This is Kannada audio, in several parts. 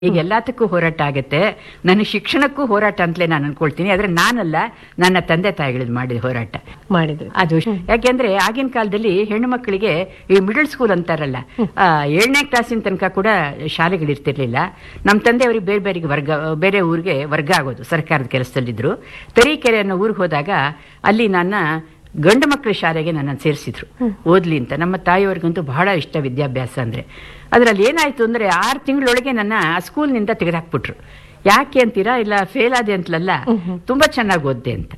ಈಗ ಎಲ್ಲದಕ್ಕೂ ಹೋರಾಟ ಆಗುತ್ತೆ ನನ್ನ ಶಿಕ್ಷಣಕ್ಕೂ ಹೋರಾಟ ಅಂತಲೇ ನಾನು ಅನ್ಕೊಳ್ತೀನಿ ಆದ್ರೆ ನಾನಲ್ಲ ನನ್ನ ತಂದೆ ತಾಯಿಗಳದ್ದು ಮಾಡಿದ ಹೋರಾಟ ಮಾಡಿದ್ರಿ ಅದು ಯಾಕೆಂದ್ರೆ ಆಗಿನ ಕಾಲದಲ್ಲಿ ಹೆಣ್ಣು ಮಕ್ಕಳಿಗೆ ಈ ಮಿಡಲ್ ಸ್ಕೂಲ್ ಅಂತಾರಲ್ಲ ಆ, ಏಳನೇ ಕ್ಲಾಸಿನ ತನಕ ಕೂಡ ಶಾಲೆಗಳಿರ್ತಿರ್ಲಿಲ್ಲ ನಮ್ಮ ತಂದೆಯವರಿಗೆ ಬೇರೆ ಬೇರೆ ವರ್ಗ ಬೇರೆ ಊರಿಗೆ ವರ್ಗ ಆಗೋದು ಸರ್ಕಾರದ ಕೆಲಸದಲ್ಲಿದ್ರು ತರೀಕೆರೆ ಅನ್ನೋ ಊರಿಗೆ ಹೋದಾಗ ಅಲ್ಲಿ ನನ್ನ ಗಂಡು ಮಕ್ಕಳ ಶಾಲೆಗೆ ನನ್ನನ್ನು ಸೇರಿಸಿದ್ರು ಓದ್ಲಿ ಅಂತ ನಮ್ಮ ತಾಯಿಯವ್ರಿಗಂತೂ ಬಹಳ ಇಷ್ಟ ವಿದ್ಯಾಭ್ಯಾಸ ಅಂದ್ರೆ ಅದರಲ್ಲಿ ಏನಾಯ್ತು ಅಂದ್ರೆ ಆರು ತಿಂಗಳೊಳಗೆ ನನ್ನ ಆ ಸ್ಕೂಲ್ನಿಂದ ತೆಗೆದಾಕ್ಬಿಟ್ರು ಯಾಕೆ ಅಂತೀರಾ ಇಲ್ಲ ಫೇಲ್ ಆದೆ ಅಂತಲಲ್ಲ ತುಂಬಾ ಚೆನ್ನಾಗಿ ಓದ್ದೆ ಅಂತ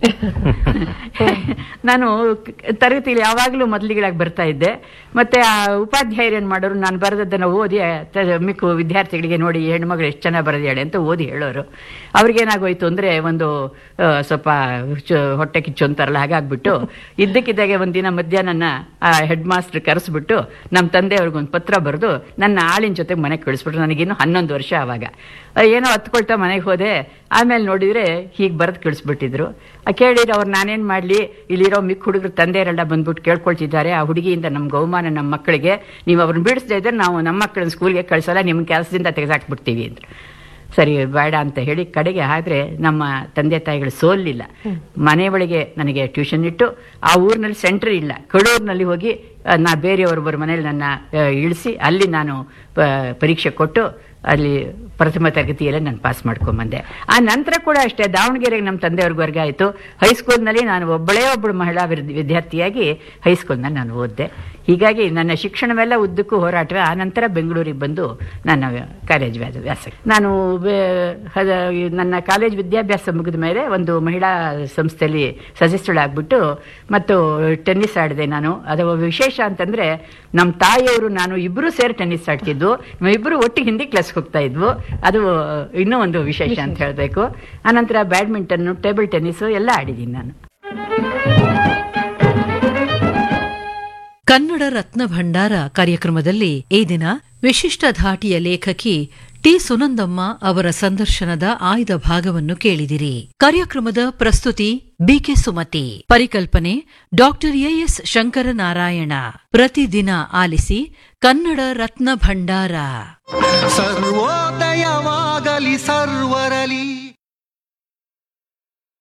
ನಾನು ಕ- ತರಗತಿಯಲ್ಲಿ ಯಾವಾಗಲೂ ಮೊದಲಿಗಳಾಗಿ ಬರ್ತಾ ಇದ್ದೆ ಮತ್ತೆ ಆ ಉಪಾಧ್ಯಾಯರು ಏನ್ ಮಾಡೋರು ನಾನು ಬರೆದದ್ದನ್ನು ಓದಿ ತ- ಮಿಕ್ಕು ವಿದ್ಯಾರ್ಥಿಗಳಿಗೆ ನೋಡಿ ಈ ಹೆಣ್ಮಗಳು ಎಷ್ಟು ಚೆನ್ನಾಗಿ ಬರೆದಾಳೆ ಅಂತ ಓದಿ ಹೇಳೋರು ಅವ್ರಿಗೇನಾಗೋಯ್ತು ಅಂದ್ರೆ ಒಂದು ಆ, ಸ್ವಲ್ಪ ಚು- ಹೊಟ್ಟೆ ಕಿಚ್ಚು ಅಂತಾರಲ್ಲ ಹಾಗಾಗ್ಬಿಟ್ಟು ಇದ್ದಕ್ಕಿದ್ದಾಗೆ ಒಂದಿನ ಮಧ್ಯಾಹ್ನ ಆ ಹೆಡ್ ಮಾಸ್ಟರ್ ಕರೆಸ್ಬಿಟ್ಟು ನಮ್ಮ ತಂದೆಯವ್ರಿಗೊಂದು ಪತ್ರ ಬರೆದು ನನ್ನ ಆಳಿನ ಜೊತೆ ಮನೆಗೆ ಕಳಿಸ್ಬಿಟ್ರು ನನಗಿನ್ನು ಹನ್ನೊಂದು ವರ್ಷ ಆವಾಗ ಆ, ಏನೋ ಹತ್ಕೊಳ್ತಾ ಮನೆಗೆ ಹೋದೆ ಆಮೇಲೆ ನೋಡಿದ್ರೆ ಹೀಗೆ ಬರೆದು ಕಳಿಸ್ಬಿಟ್ಟಿದ್ರು ಆ ಕೇಳಿದ್ರೆ ಅವ್ರು ನಾನೇನ್ ಮಾಡ್ಲಿ ಇಲ್ಲಿರೋ ಮಿಕ್ಕ ಹುಡುಗರು ತಂದೆಯರೆಲ್ಲ ಬಂದ್ಬಿಟ್ಟು ಕೇಳ್ಕೊಳ್ತಿದ್ದಾರೆ ಆ ಹುಡುಗಿಯಿಂದ ನಮ್ಗೆ ಅವಮಾನ ನಮ್ಮ ಮಕ್ಕಳಿಗೆ ನೀವು ಅವ್ರನ್ನ ಬಿಡಿಸದೇ ಇದ್ರೆ ನಾವು ನಮ್ಮ ಮಕ್ಕಳನ್ನ ಸ್ಕೂಲ್ಗೆ ಕಳಿಸಲ್ಲ ನಿಮ್ಮ ಕೆಲಸದಿಂದ ತೆಗೆದಾಕ್ಬಿಡ್ತೀವಿ ಅಂದ್ರು ಸರಿ ಬೇಡ ಅಂತ ಹೇಳಿ ಕಡೆಗೆ ಆದ್ರೆ ನಮ್ಮ ತಂದೆ ತಾಯಿಗಳು ಸೋಲಿಲ್ಲ ಮನೆ ಒಳಗೆ ನನಗೆ ಟ್ಯೂಷನ್ ಇಟ್ಟು ಆ ಊರಿನಲ್ಲಿ ಸೆಂಟರ್ ಇಲ್ಲ ಕಡೂರಿನಲ್ಲಿ ಹೋಗಿ ಆ, ನಾ ಬೇರೆಯವರೊಬ್ಬರ ಮನೇಲಿ ನನ್ನ ಆ, ಇಳಿಸಿ ಅಲ್ಲಿ ನಾನು ಪ- ಪರೀಕ್ಷೆ ಕೊಟ್ಟು ಅಲ್ಲಿ ಪ್ರಥಮ ತರಗತಿಯಲ್ಲೇ ನಾನು ಪಾಸ್ ಮಾಡ್ಕೊಂಬಂದೆ ಆ ನಂತರ ಕೂಡ ಅಷ್ಟೇ ದಾವಣಗೆರೆಗೆ ನಮ್ಮ ತಂದೆಯವ್ರಿಗೆ ವರ್ಗ ಆಯಿತು ಹೈಸ್ಕೂಲ್ನಲ್ಲಿ ನಾನು ಒಬ್ಬಳೇ ಒಬ್ಬಳು ಮಹಿಳಾ ವಿದ್- ವಿದ್ಯಾರ್ಥಿಯಾಗಿ ಹೈಸ್ಕೂಲ್ನಲ್ಲಿ ನಾನು ಓದಿದೆ ಹೀಗಾಗಿ ನನ್ನ ಶಿಕ್ಷಣವೆಲ್ಲ ಉದ್ದಕ್ಕೂ ಹೋರಾಟವೇ ಆ ನಂತರ ಬೆಂಗಳೂರಿಗೆ ಬಂದು ನನ್ನ ವ್ಯ- ಕಾಲೇಜ್ ವ್ಯಾಸ ವ್ಯಾಸ ನಾನು ಬೆ- ಹದ- ಈ ನನ್ನ ಕಾಲೇಜ್ ವಿದ್ಯಾಭ್ಯಾಸ ಮುಗಿದ ಮೇಲೆ ಒಂದು ಮಹಿಳಾ ಸಂಸ್ಥೆಯಲ್ಲಿ ಸದಸ್ಯಳಾಗ್ಬಿಟ್ಟು ಮತ್ತು ಟೆನ್ನಿಸ್ ಆಡಿದೆ ನಾನು ಅದು ವಿಶೇಷ ಅಂತಂದ್ರೆ ನಮ್ಮ ತಾಯಿಯವರು ನಾನು ಇಬ್ಬರು ಸೇರಿ ಟೆನ್ನಿಸ್ ಆಡ್ತಿದ್ವು ಇಬ್ಬರು ಒಟ್ಟಿಗೆ ಹಿಂದಿ ಕ್ಲಾಸ್ ಹೋಗ್ತಾ ಇದ್ವು ಅದು ಇನ್ನೂ ಒಂದು ವಿಶೇಷ ಅಂತ ಹೇಳಬೇಕು ಆನಂತರ ಬ್ಯಾಡ್ಮಿಂಟನ್ ಟೇಬಲ್ ಟೆನ್ನಿಸ್ ಎಲ್ಲ ಆಡಿದ್ದೀನಿ ನಾನು ಕನ್ನಡ ರತ್ನ ಭಂಡಾರ ಕಾರ್ಯಕ್ರಮದಲ್ಲಿ ಈ ದಿನ ವಿಶಿಷ್ಟ ಧಾಟಿಯ ಲೇಖಕಿ ಟಿ ಸುನಂದಮ್ಮ ಅವರ ಸಂದರ್ಶನದ ಆಯ್ದ ಭಾಗವನ್ನು ಕೇಳಿದಿರಿ ಕಾರ್ಯಕ್ರಮದ ಪ್ರಸ್ತುತಿ ಬಿಕೆ ಸುಮತಿ ಪರಿಕಲ್ಪನೆ ಡಾಕ್ಟರ್ ಎಎಸ್ ಶಂಕರನಾರಾಯಣ ಪ್ರತಿದಿನ ಆಲಿಸಿ ಕನ್ನಡ ರತ್ನ ಭಂಡಾರ ಸರ್ವೋದಯವಾಗಲಿ ಸರ್ವರಲಿ